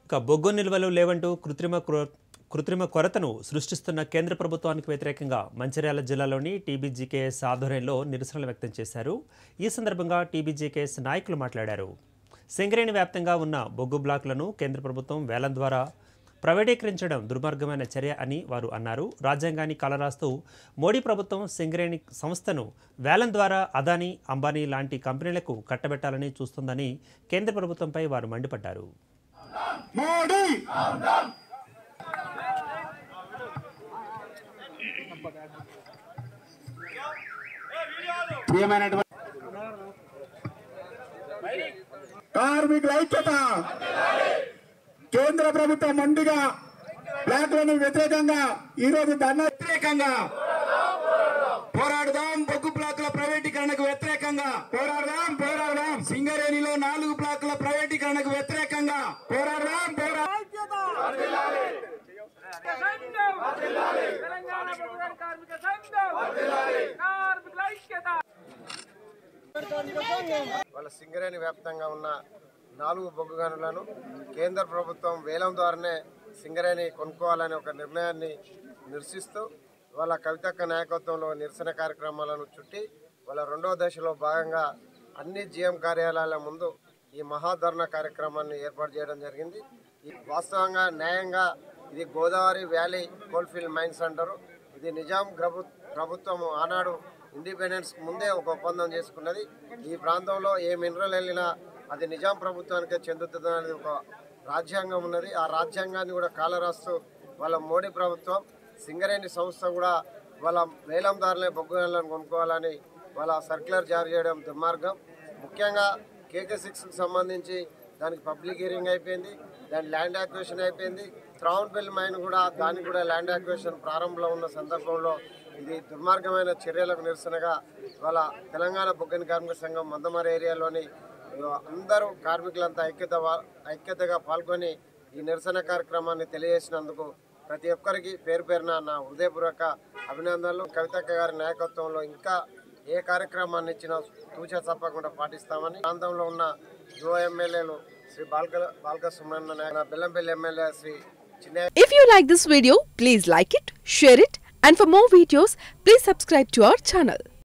ఇక బొగ్గు నిల్వలు లేవంటూ కృత్రిమ క్రో- కృత్రిమ కొరతను సృష్టిస్తున్న కేంద్ర ప్రభుత్వానికి వ్యతిరేకంగా మంచిర్యాల జిల్లాలోని టీబీజీకేఎస్ ఆధ్వర్యంలో నిరసనలు వ్యక్తం చేశారు ఈ సందర్భంగా టీబీజీకేఎస్ నాయకులు మాట్లాడారు సింగరేణి వ్యాప్తంగా ఉన్న బొగ్గు బ్లాకులను కేంద్ర ప్రభుత్వం వేలం ద్వారా ప్రైవేటీకరించడం దుర్మార్గమైన చర్య అని వారు అన్నారు రాజ్యాంగాన్ని కలరాస్తూ మోడీ ప్రభుత్వం సింగరేణి సంస్థను వేలం ద్వారా అదానీ అంబానీ లాంటి కంపెనీలకు కట్టబెట్టాలని చూస్తుందని కేంద్ర ప్రభుత్వంపై వారు మండిపడ్డారు మోడీ ప్రియమైనటువంటి కార్మికుల ఐక్యత కేంద్ర ప్రభుత్వం మొండిగా బ్లాక్లను వ్యతిరేకంగా ఈ రోజు ధర్నా వ్యతిరేకంగా పోరాడదాం బొగ్గు బ్లాకుల ప్రైవేటీకరణకు వ్యతిరేకంగా పోరాడదాం పోరాడదాం సింగరేణిలో నాలుగు బ్లాకుల ప్రైవేటీకరణకు వ్యతిరేకంగా పోరాడదాం పోరాడదాం తెలంగాణ ప్రభుత్వ కార్మిక సంఘం కార్మికుల ఐక్యత వాళ్ళ సింగరేణి వ్యాప్తంగా ఉన్న నాలుగు బొగ్గు గనులను కేంద్ర ప్రభుత్వం వేలం ద్వారానే సింగరేణి కొనుక్కోవాలనే ఒక నిర్ణయాన్ని నిరసిస్తూ వాళ్ళ కవితక్క నాయకత్వంలో నిరసన కార్యక్రమాలను చుట్టి వాళ్ళ రెండవ దశలో భాగంగా అన్ని జిఎం కార్యాలయాల ముందు ఈ మహాధర్ణ కార్యక్రమాన్ని ఏర్పాటు చేయడం జరిగింది ఈ వాస్తవంగా న్యాయంగా ఇది గోదావరి వ్యాలీ కోల్ఫీల్డ్ మైన్స్ అంటారు ఇది నిజాం ప్రభు ప్రభుత్వం ఆనాడు ఇండిపెండెన్స్ ముందే ఒక ఒప్పందం చేసుకున్నది ఈ ప్రాంతంలో ఏ మినరల్ వెళ్ళినా అది నిజాం ప్రభుత్వానికే చెందుతుంది అనేది ఒక రాజ్యాంగం ఉన్నది ఆ రాజ్యాంగాన్ని కూడా కాలరాస్తూ వాళ్ళ మోడీ ప్రభుత్వం సింగరేణి సంస్థ కూడా వాళ్ళ వేలందారులే బొగ్గు గనులను కొనుక్కోవాలని వాళ్ళ సర్క్యులర్ జారీ చేయడం దుర్మార్గం ముఖ్యంగా కేకే సిక్స్కి సంబంధించి దానికి పబ్లిక్ హియరింగ్ అయిపోయింది దాని ల్యాండ్ యాక్వేషన్ అయిపోయింది త్రావణపల్లి మైన్ కూడా దానికి కూడా ల్యాండ్ యాక్వేషన్ ప్రారంభంలో ఉన్న సందర్భంలో ఇది దుర్మార్గమైన చర్యలకు నిరసనగా వాళ్ళ తెలంగాణ బొగ్గని కార్మిక సంఘం మందమరి ఏరియాలోని అందరూ కార్మికులంతా ఐక్యత వా- ఐక్యతగా పాల్గొని ఈ నిరసన కార్యక్రమాన్ని తెలియజేసినందుకు ప్రతి ఒక్కరికి పేరు పేరున నా హృదయపూర్వక అభినందనలు కవితక్క గారి నాయకత్వంలో ఇంకా ఏ కార్యక్రమాన్ని ఇచ్చినా తూచా తప్పకుండా పాటిస్తామని ప్రాంతంలో ఉన్న యువ ఎమ్మెల్యేలు శ్రీ బాల్క బాల్క సుబ్రహ్మణ్య నాయక్, బెల్లంపల్లి ఎమ్మెల్యే శ్రీ చిన్న If you like this video, please like it, share it, and for more videos, please subscribe to our channel.